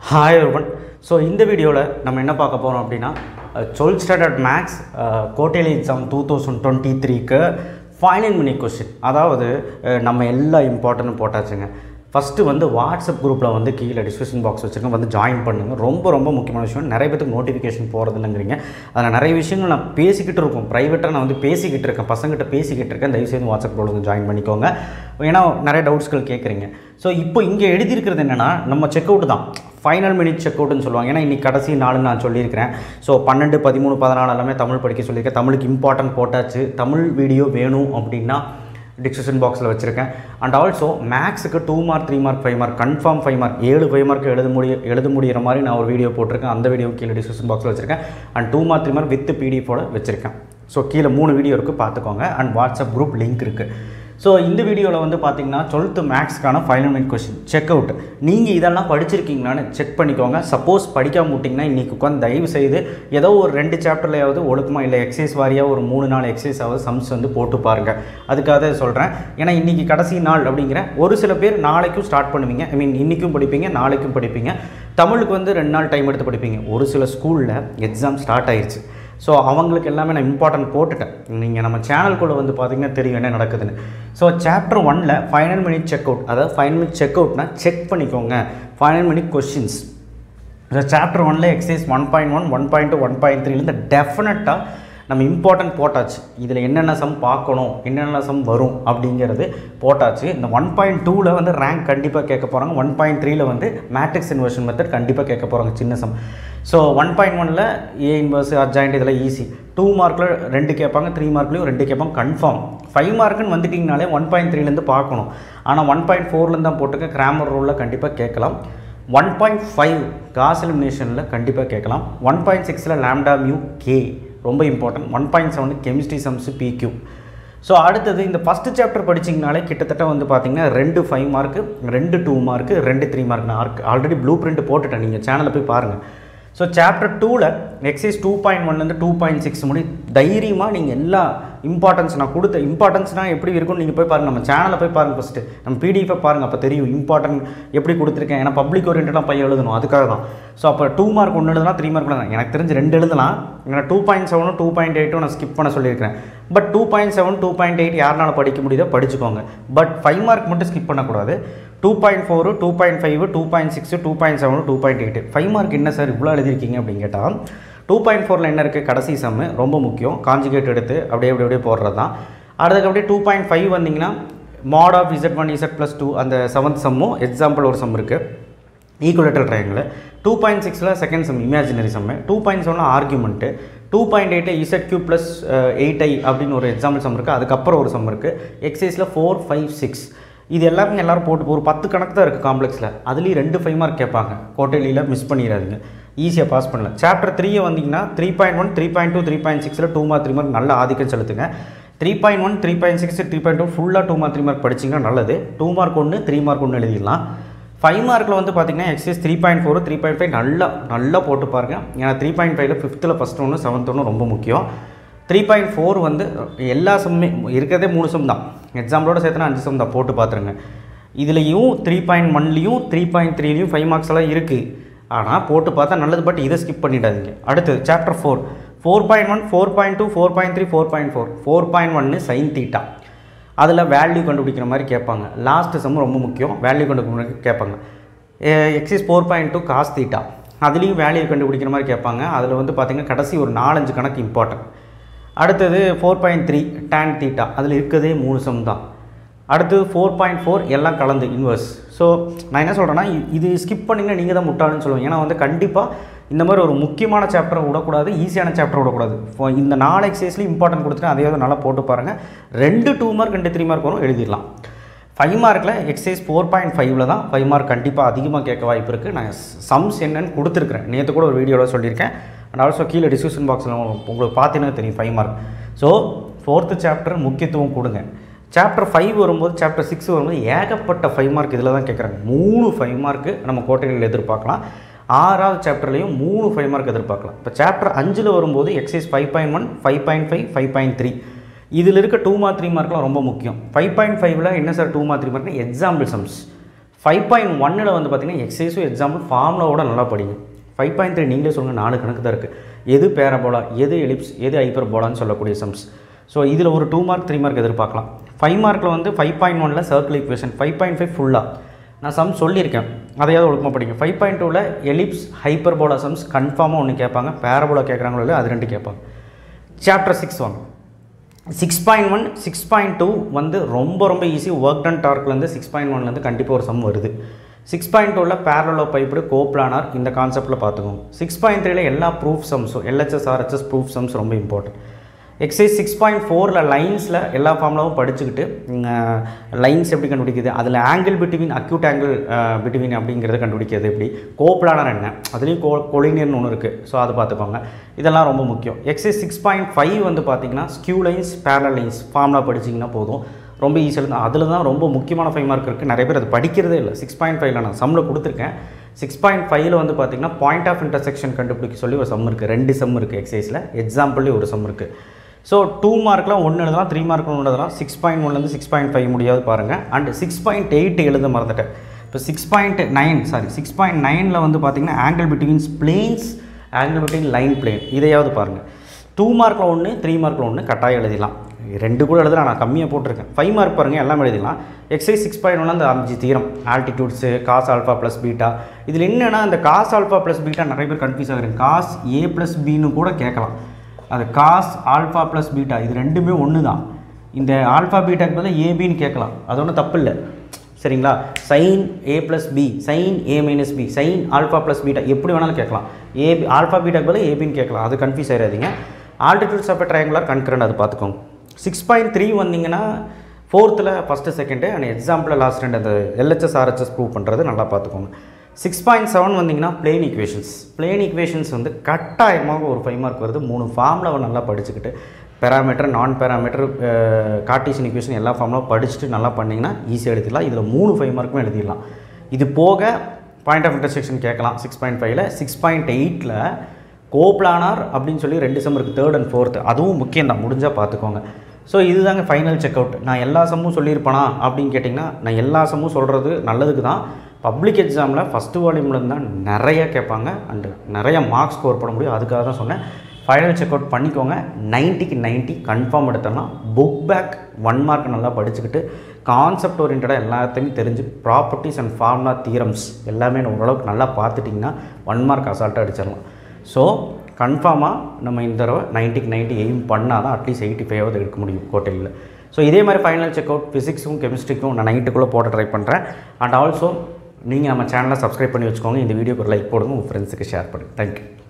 hi ஒருவன் so இந்த வீடியோவில் நம்ம என்ன பார்க்க போகிறோம் அப்படின்னா டுவெல்த் ஸ்டாண்டர்ட் மேக்ஸ் கோட்டேலி எக்ஸாம் டூ தௌசண்ட் டுவெண்ட்டி த்ரீக்கு ஃபைனல் மினி கொஸ்டின் அதாவது அஹ், நம்ம எல்லா இம்பார்ட்டன்ட்டும் போட்டாச்சுங்க ஃபஸ்ட்டு வந்து வாட்ஸ்அப் குரூப்பில் வந்து கீழே டிஸ்கஷன் பாக்ஸ் வச்சுருக்கேன் வந்து ஜாயின் பண்ணுங்க ரொம்ப ரொம்ப முக்கியமான விஷயம் நிறைய பேத்துக்கு நோட்டிஃபிகேஷன் போகிறது இல்லைங்கிறீங்க அதில் நிறைய விஷயங்கள் நான் பேசிக்கிட்டு இருக்கோம் ப்ரைவேட்டாக நான் வந்து பேசிக்கிட்டு இருக்கேன் பசங்கிட்ட பேசிக்கிட்டு இருக்கேன் தயவுசெய்து வாட்ஸ்அப் குரூப்பில் வந்து ஜாயின் பண்ணிக்கோங்க ஏன்னா நிறைய டவுட்ஸ்கள் கேட்குறீங்க ஸோ இப்போ இங்கே எழுதியிருக்கிறது என்னென்னா நம்ம செக் அவுட் தான் ஃபைனல் மினிட் செக் அவுட்னு சொல்லுவாங்க ஏன்னா இன்றைக்கி கடைசி நாளுன்னு நான் சொல்லியிருக்கிறேன் ஸோ பன்னெண்டு பதிமூணு பதினாலு எல்லாமே தமிழ் படிக்க சொல்லியிருக்கேன் தமிழுக்கு இம்பார்ட்டன்ட் போட்டாச்சு தமிழ் வீடியோ வேணும் அப்படின்னா டிஸ்கஷன் பாக்ஸில் வச்சுருக்கேன் அண்ட் ஆல்சோ மேக்ஸுக்கு two mark three mark five mark confirm five mark ஏழு ஃபைவ் மார்க் எழுத முடிய எழுத முடிகிற மாதிரி நான் ஒரு வீடியோ போட்டிருக்கேன் அந்த வீடியோ கீழே டிஸ்கஷன் பாக்ஸில் வச்சுருக்கேன் and two mark three mark with பிடிஎஃபோட வச்சுருக்கேன் ஸோ கீழே மூணு வீடியோ இருக்குது பார்த்துக்கோங்க அண்ட் வாட்ஸ்அப் குரூப் லிங்க் இருக்குது ஸோ இந்த வீடியோவில் வந்து பார்த்தீங்கன்னா டுவெல்த்து மேக்ஸ்க்கான final minute question check out நீங்கள் இதெல்லாம் படிச்சிருக்கீங்களான்னு செக் பண்ணிக்கோங்க சப்போஸ் படிக்காம விட்டிங்கன்னா இன்றைக்கி உட்காந்து தயவு செய்து ஏதோ ஒரு ரெண்டு சாப்டர்லையாவது ஒழுக்கமாக இல்லை எக்ஸசைஸ் வாரியாக ஒரு மூணு நாலு எக்ஸசைஸ் ஆகுது சம்ஸ் வந்து போட்டு பாருங்கள் அதுக்காக சொல்கிறேன் ஏன்னா இன்றைக்கி கடைசி நாள் அப்படிங்கிற ஒரு சில பேர் நாளைக்கும் ஸ்டார்ட் பண்ணுவீங்க ஐ மீன் இன்றைக்கும் படிப்பீங்க நாளைக்கும் படிப்பீங்க தமிழுக்கு வந்து ரெண்டு நாள் டைம் எடுத்து படிப்பீங்க ஒரு சில ஸ்கூலில் எக்ஸாம் ஸ்டார்ட் ஆயிடுச்சு ஸோ அவங்களுக்கு எல்லாமே நான் இம்பார்ட்டன்ட் போட்டுட்டேன் நீங்கள் நம்ம சேனல்குள்ளே வந்து பார்த்தீங்கன்னா தெரியும் என்ன நடக்குதுன்னு ஸோ சாப்டர் ஒனில் ஃபைனல் மினிட் செக் அவுட் அதாவது ஃபைனல் மினிட் செக் அவுட்னா செக் பண்ணிக்கோங்க final minute questions so chapter ஒனில் exercise one point one one point two one point த்ரீலேருந்து டெஃபினட்டாக நம்ம இம்பார்ட்டன்ட் போட்டாச்சு இதில் என்னென்ன சம் பார்க்கணும் என்னென்ன சம் வரும் அப்படிங்கிறது போட்டாச்சு இந்த ஒன் பாயிண்ட் டூவில் வந்து ரேங்க் கண்டிப்பாக கேட்க போகிறாங்க ஒன் பாயிண்ட் த்ரீல வந்து மேட்ரிக்ஸ் இன்வர்ஷன் மெத்தட் கண்டிப்பாக கேட்க போகிறாங்க சின்ன சம் ஸோ ஒன் பாயிண்ட் ஒனில் ஏ இன்வர்ஸ் அட்ஜாயிண்ட் இதெல்லாம் ஈஸி டூ மார்க்கில் ரெண்டு கேட்பாங்க த்ரீ மார்க்லேயும் ரெண்டு கேட்பாங்க கன்ஃபார்ம் ஃபைவ் மார்க்குன்னு வந்துட்டிங்கனாலே ஒன் பாயிண்ட் த்ரீலேருந்து பார்க்கணும் ஆனால் ஒன் பாயிண்ட் ஃபோர்லேருந்து தான் போட்டுக்க கிராமர் ரூலில் கண்டிப்பாக கேட்கலாம் ஒன் பாயிண்ட் ஃபைவ் காஸ் எலிமினேஷனில் கண்டிப்பாக கேட்கலாம் ஒன் பாயிண்ட் சிக்ஸில் லேம்டா மியூ கே ரொம்ப important one point seven chemistry sums பிக்யூ ஸோ அடுத்தது இந்த ஃபஸ்ட்டு சாப்டர் படிச்சிங்கனாலே கிட்டத்தட்ட வந்து பார்த்தீங்கன்னா ரெண்டு ஃபைவ் மார்க்கு ரெண்டு டூ மார்க்கு ரெண்டு த்ரீ மார்க் நான் ஆல்ரெடி ப்ளூ பிரிண்ட் போட்டுட்டேன் நீங்கள் சேனலில் போய் பாருங்கள் ஸோ சாப்டர் டூவில் எக்ஸைஸ் டூ பாயிண்ட் ஒன்லேருந்து டூ பாயிண்ட் சிக்ஸ் முடி தைரியமாக நீங்கள் எல்லா இம்பார்ட்டன்ஸ் நான் கொடுத்த இம்பார்ட்டன்ஸ்னால் எப்படி இருக்கும்னு நீங்கள் போய் பாருங்கள் நம்ம சேனலில் போய் பாருங்கள் ஃபஸ்ட்டு நம்ம பிடிஎஃபை பாருங்கள் அப்போ தெரியும் இம்பார்ட்டன்ட் எப்படி கொடுத்துருக்கேன் ஏன்னா பப்ளிக் ஓரியன்டாக பையன் எழுதணும் அதுக்காக தான் ஸோ அப்போ டூ மார்க் ஒன்று எழுதலாம் த்ரீ மார்க் எழுதலாம் எனக்கு தெரிஞ்சு ரெண்டு எழுதலாம் ஏன்னா டூ பாயிண்ட் செவனும் டூ பாயிண்ட் எயிட்டும் நான் ஸ்கிப் பண்ண சொல்லியிருக்கிறேன் but two point seven two point eight யாருனால படிக்க முடியுதோ படிச்சுக்கோங்க பட் ஃபைவ் மார்க் மட்டும் ஸ்கிப் பண்ணக்கூடாது two point four two point five two point six two point seven two point eight five mark என்ன சார் இவ்வளோ எழுதிருக்கீங்க அப்படின்னு கேட்டால் டூ பாயிண்ட் ஃபோரில் என்ன இருக்குது கடைசி சம்மு ரொம்ப முக்கியம் காஞ்சிகேட் எடுத்து அப்படியே அப்படியே அப்படியே போடுறது தான் அடுத்துக்கு அப்படியே டூ பாயிண்ட் ஃபைவ் வந்தீங்கன்னா mod of Z one Z plus two அந்த செவன்த் சம்மும் எக்ஸாம்பிள் ஒரு சம் இருக்குது ஈக்குவலேட்டர் ட்ரையாங்கிள் டூ பாயிண்ட் சிக்ஸில் second sum imaginary sum two point செவனில் argument two point eight Z cube plus eight I அப்படின்னு ஒரு example some இருக்குது அதுக்கப்புறம் ஒரு சம் இருக்குது எக்ஸைஸில் ஃபோர் ஃபைவ் சிக்ஸ் இது எல்லாமே எல்லாரும் போட்டு ஒரு பத்து கணக்கு தான் இருக்குது காம்ப்ளெக்ஸில் அதுலேயும் ரெண்டு ஃபைவ் மார்க் கேட்பாங்க கோட்டையில மிஸ் பண்ணிடாதீங்க ஈஸியாக பாஸ் பண்ணலாம் சாப்டர் த்ரீயை வந்தீங்கன்னா three point one three point two three point சிக்ஸில் டூ மார்க் த்ரீ மார்க் நல்ல ஆதிக்கம் செலுத்துங்க three point one three point six three point two ஃபுல்லாக டூ மார்க் த்ரீ மார்க் படிச்சிங்கன்னா நல்லது டூ மார்க் ஒன்று த்ரீ மார்க் ஒன்று எழுதிடலாம் ஃபைவ் மார்க்கில் வந்து பார்த்தீங்கன்னா exercise three point four three point five நல்லா நல்லா போட்டு பாருங்க ஏன்னா த்ரீ பாயிண்ட் ஃபைவ்ல ஃபிஃப்த்தில் ஃபஸ்ட் ஒன்று செவன்த் ஒன்று ரொம்ப முக்கியம் த்ரீ பாயிண்ட் ஃபோர் வந்து எல்லா சம்மே இருக்கிறதே மூணு சம் தான் எக்ஸாம்பிளோட சேர்த்துனா அஞ்சு சம் தான் போட்டு பார்த்துருங்க இதுலேயும் த்ரீ பாயிண்ட் ஒன்லேயும் த்ரீ பாயிண்ட் த்ரீலையும் ஃபைவ் மார்க்ஸ் எல்லாம் இருக்குது ஆனால் போட்டு பார்த்தா நல்லது பட் இதை ஸ்கிப் பண்ணிடாதீங்க அடுத்தது chapter four four point one four point two four point three four point four four point ஒன்று சைன் தீட்டா அதில் வேல்யூ கண்டுபிடிக்கிற மாதிரி கேட்பாங்க லாஸ்ட் சம் ரொம்ப முக்கியம் வேல்யூ கண்டுபிடிக்கிற கேட்பாங்க exercise four point two cos theta அதுலேயும் வேல்யூ கண்டுபிடிக்கிற மாதிரி கேட்பாங்க அதில் வந்து பார்த்திங்கன்னா கடைசி ஒரு நாலஞ்சு கணக்கு இம்பார்ட்டன்ட் அடுத்தது four point three tan theta அதில் இருக்கிறதே மூணு சம் தான் அடுத்தது ஃபோர் பாயிண்ட் ஃபோர் எல்லாம் கலந்து இன்வர்ஸ் ஸோ நான் என்ன சொல்கிறேன்னா இ- இது ஸ்கிப் பண்ணிங்கன்னா நீங்கள் தான் முட்டாளுன்னு சொல்லுவேன் ஏன்னா வந்து கண்டிப்பாக இந்த மாதிரி ஒரு முக்கியமான சாப்டரை விடக்கூடாது ஈஸியான சாப்டர் விடக்கூடாது இப்போ இந்த நாலு எக்ஸைஸ்லையும் இம்பார்ட்டன்ட் கொடுத்துட்டு அதையாவது நல்லா போட்டு பாருங்கள் ரெண்டு டூ மார்க் ரெண்டு த்ரீ மார்க் வரும் எழுதிடலாம் ஃபைவ் மார்க்கில் எக்ஸைஸ் ஃபோர் பாயிண்ட் ஃபைவ்ல தான் ஃபைவ் மார்க் கண்டிப்பாக அதிகமாக கேட்க வாய்ப்பு இருக்குது நான் சம்ஸ் என்னன்னு கொடுத்துருக்குறேன் நேற்று கூட ஒரு வீடியோவில் சொல்லியிருக்கேன் அண்ட் ஆல்சோ கீழே டிஸ்கிரிப்ஷன் பாக்ஸில் உங்களுக்கு பார்த்தீங்கன்னா தெரியும் five mark so fourth chapter முக்கியத்துவம் கொடுங்க சாப்டர் ஃபைவ் வரும்போது சாப்டர் சிக்ஸ் வரும்போது ஏகப்பட்ட ஃபைவ் மார்க் இதில் தான் கேட்குறாங்க மூணு ஃபைவ் மார்க்கு நம்ம கோட்டைகளில் எதிர்பார்க்கலாம் ஆறாவது சாப்டர்லேயும் மூணு ஃபைவ் மார்க் எதிர்பார்க்கலாம் இப்போ சாப்டர் அஞ்சில் வரும்போது exercise five point one five point five five point three இதில் இருக்க டூ மார்க் த்ரீ மார்க்லாம் ரொம்ப முக்கியம் ஃபைவ் பாயிண்ட் ஃபைவ்ல என்ன சார் டூ மார்க் த்ரீ மார்க்னா எக்ஸாம்பிள் சம்ஸ் ஃபைவ் பாயிண்ட் ஒன்னில் வந்து பார்த்தீங்கன்னா எக்ஸசைஸும் எக்ஸாம்பிள் ஃபார்முலாவோட நல்லா படிங்க ஃபைவ் பாயிண்ட் த்ரீ நீங்களே சொல்லுங்கள் நாலு கணக்கு தான் இருக்குது எது பேரபோலா எது எலிப்ஸ் எது ஹைப்பர் போலான்னு சொல்லக்கூடிய சம்ஸ் ஸோ இதில் ஒரு டூ மார்க் த்ரீ மார்க் எதிர்பார்க்கலாம் ஃபைவ் மார்க்கில் வந்து ஃபைவ் பாயிண்ட் ஒனில் circle equation five point five ஃபுல்லாக நான் சம் சொல்லியிருக்கேன் அதையாவது ஒழுக்கமாக படிங்க ஃபைவ் பாயிண்ட் டூவில் எலிப்ஸ் ஹைப்பர் போலா சம்ஸ் கன்ஃபார்மாக ஒன்று கேட்பாங்க பேரபோலா கேட்குறாங்களோ இல்லையோ அது ரெண்டு கேட்பாங்க சாப்டர் சிக்ஸ் வாங்க six point one six point two வந்து ரொம்ப ரொம்ப ஈஸி ஒர்க் டன் டார்க்லேருந்து சிக்ஸ் பாயிண்ட் ஒன்லேருந்து கண்டிப்பாக ஒரு சம் வருது சிக்ஸ் பாயிண்ட் டூவில் பேரலோ பைப்பு கோப்ளானார் இந்த கான்செப்ட்டில் பார்த்துக்கோங்க சிக்ஸ் பாயிண்ட் த்ரீல எல்லா ப்ரூஃப் சம்ஸும் எல்ஹெச்எஸ் ஆர்ஹெச்எஸ் ப்ரூஃப் சம்ஸ் ரொம்ப இம்பார்ட்டன்ட் எக்ஸைஸ் சிக்ஸ் பாயிண்ட் ஃபோரில் லைன்ஸில் எல்லா ஃபார்முலாவும் படிச்சுக்கிட்டு லைன்ஸ் எப்படி கண்டுபிடிக்குது அதில் angle between acute angle between அப்படிங்கிறத கண்டுபிடிக்கிறது எப்படி கோப்ளானர் என்ன அதுலேயும் கோ கொலினியர்னு ஒன்று இருக்குது ஸோ அதை பார்த்துக்கோங்க இதெல்லாம் ரொம்ப முக்கியம் எக்ஸைஸ் சிக்ஸ் பாயிண்ட் ஃபைவ் வந்து பார்த்தீங்கன்னா skew lines parallel lines formula படிச்சிங்கன்னா போதும் ரொம்ப ஈஸியாக இருக்கும் அதில் தான் ரொம்ப முக்கியமான ஃபைவ் மார்க் இருக்குது நிறைய பேர் அது படிக்கிறதே இல்லை சிக்ஸ் பாயிண்ட் ஃபைவ்ல நான் சம்மில் கொடுத்துருக்கேன் சிக்ஸ் பாயிண்ட் ஃபைவ்ல வந்து பார்த்தீங்கன்னா பாயிண்ட் ஆஃப் இன்டர்செக்ஷன் கண்டுபிடிக்க சொல்லி ஒரு சம் இருக்குது ரெண்டு சம் இருக்குது எக்ஸைஸில் எக்ஸாம்பிள்லேயே ஒரு சம் இருக்குது ஸோ டூ மார்க்லாம் ஒன்று எழுதலாம் த்ரீ மார்க் ஒன்று எழுதலாம் சிக்ஸ் பாயிண்ட் ஒன்லேருந்து சிக்ஸ் பாயிண்ட் ஃபைவ் முடியாது பாருங்கள் அண்ட் சிக்ஸ் பாயிண்ட் எயிட் எழுத மறந்துட்டேன் இப்போ six point nine sorry six point நைனில் வந்து பார்த்தீங்கன்னா angle betweens planes angle between line plane இதையாவது பாருங்கள் டூ மார்க்கில் ஒன்று த்ரீ மார்க்கில் ஒன்று கட்டாயம் எழுதிடலாம் ரெண்டு கூட எழுதலாம் நான் கம்மியாக போட்டிருக்கேன் ஃபைவ் மார்க் பாருங்கள் எல்லாம் எழுதிடலாம் எக்ஸைஸ் சிக்ஸ் பாயிண்ட் ஒன் அந்த அஞ்சு theorem altitudes cos alpha plus beta இதில் என்னென்னா இந்த காஸ் ஆல்ஃபா ப்ளஸ் பீட்டா நிறைய பேர் கன்ஃபியூஸ் ஆகுறேன் காஸ் ஏ ப்ளஸ் பின்னு கூட கேட்கலாம் அது காஸ் ஆல்ஃபா ப்ளஸ் பீட்டா இது ரெண்டுமே ஒன்று தான் இந்த ஆல்ஃபா பீட்டாக்கு பதிலாக ஏபின்னு கேட்கலாம் அது ஒன்றும் தப்பு இல்லை சரிங்களா sine A plus B sine A minus B sine alpha plus beta எப்படி வேணாலும் கேட்கலாம் ஏபி ஆல்ஃபா பீட்டாக்கு பதிலாக ஏபின்னு கேட்கலாம் அது கன்ஃபியூஸ் ஆயிடாதீங்க ஆல்டிடியூட்ஸ் ஆஃப் ட்ரையாங்குலர் கன்கரண்ட் அது பார்த்துக்கோங்க சிக்ஸ் பாயிண்ட் த்ரீ வந்தீங்கன்னா ஃபோர்த்தில் ஃபஸ்ட்டு செகண்டு அண்ட் எக்ஸாம்பிளில் லாஸ்ட் ரெண்டு அந்த எல்ஹெச்எஸ் ஆர்ஹெச்எஸ் ப்ரூவ் பண்ணுறது நல்லா பார்த்துக்கோங்க சிக்ஸ் பாயிண்ட் செவன் வந்தீங்கன்னா பிளேன் ஈக்குவேஷன்ஸ் பிளேன் ஈக்குவேஷன்ஸ் வந்து கட்டாயமாக ஒரு ஃபைவ் மார்க் வருது மூணு ஃபார்முலாவை நல்லா படிச்சுக்கிட்டு பேராமீட்டர் நான் பேராமீட்டர் கார்டீஷன் ஈக்குவேஷன் எல்லா ஃபார்முலாவும் படிச்சுட்டு நல்லா பண்ணிங்கன்னா ஈஸியாக எழுதிடலாம் இதில் மூணு ஃபைவ் மார்க்குமே எழுதிடலாம் இது போக பாயிண்ட் ஆஃப் இன்டர்செக்ஷன் கேட்கலாம் சிக்ஸ் பாயிண்ட் ஃபைவ்ல சிக்ஸ் பாயிண்ட் எயிட்டில் கோப்ளானார் அப்படின்னு சொல்லி ரெண்டு சம் இருக்குது தேர்ட் அண்ட் ஃபோர்த்து அதுவும் முக்கியம் தான் முடிஞ்சால் பார்த்துக்கோங்க ஸோ இதுதாங்க ஃபைனல் செக் அவுட் நான் எல்லா சம்மும் சொல்லியிருப்பேனா அப்படின்னு கேட்டிங்கன்னா நான் எல்லா சம்மும் சொல்கிறது நல்லதுக்கு தான் பப்ளிக் எக்ஸாமில் ஃபஸ்ட்டு வால்யூமில் தான் நிறைய கேட்பாங்க அண்டு நிறைய மார்க்ஸ் ஸ்கோர் பண்ண முடியும் அதுக்காக தான் சொன்னேன் ஃபைனல் செக் அவுட் பண்ணிக்கோங்க நைன்ட்டிக்கு நைன்ட்டி கன்ஃபார்ம் எடுத்தோம்னா புக் பேக் ஒன் மார்க் நல்லா படிச்சுக்கிட்டு கான்செப்ட் ஓரியன்டாக எல்லாத்தையுமே தெரிஞ்சு ப்ராப்பர்ட்டிஸ் அண்ட் ஃபார்முலா தியரம்ஸ் எல்லாமே ஓரளவுக்கு நல்லா பார்த்துட்டிங்கன்னா ஒன் மார்க் அசால்ட்டாக அடிச்சிடலாம் ஸோ கன்ஃபார்மாக நம்ம இந்த தடவை நைன்ட்டிக்கு நைன்ட்டி எய்ம் பண்ணால் தான் அட்லீஸ்ட் எயிட்டி ஃபைவாவது எடுக்க முடியும் கோட்டையில் ஸோ இதே மாதிரி ஃபைனல் செக் அவுட் ஃபிசிக்ஸும் கெமிஸ்ட்ரிக்கும் நான் நைட்டுக்குள்ளே போட்டு ட்ரை பண்ணுறேன் அண்ட் ஆல்சோ நீங்கள் நம்ம சேனலை சப்ஸ்கிரைப் பண்ணி வச்சுக்கோங்க இந்த வீடியோக்கு ஒரு லைக் போடுங்க உங்கள் ஃப்ரெண்ட்ஸுக்கு ஷேர் பண்ணுங்கள் தேங்க்யூ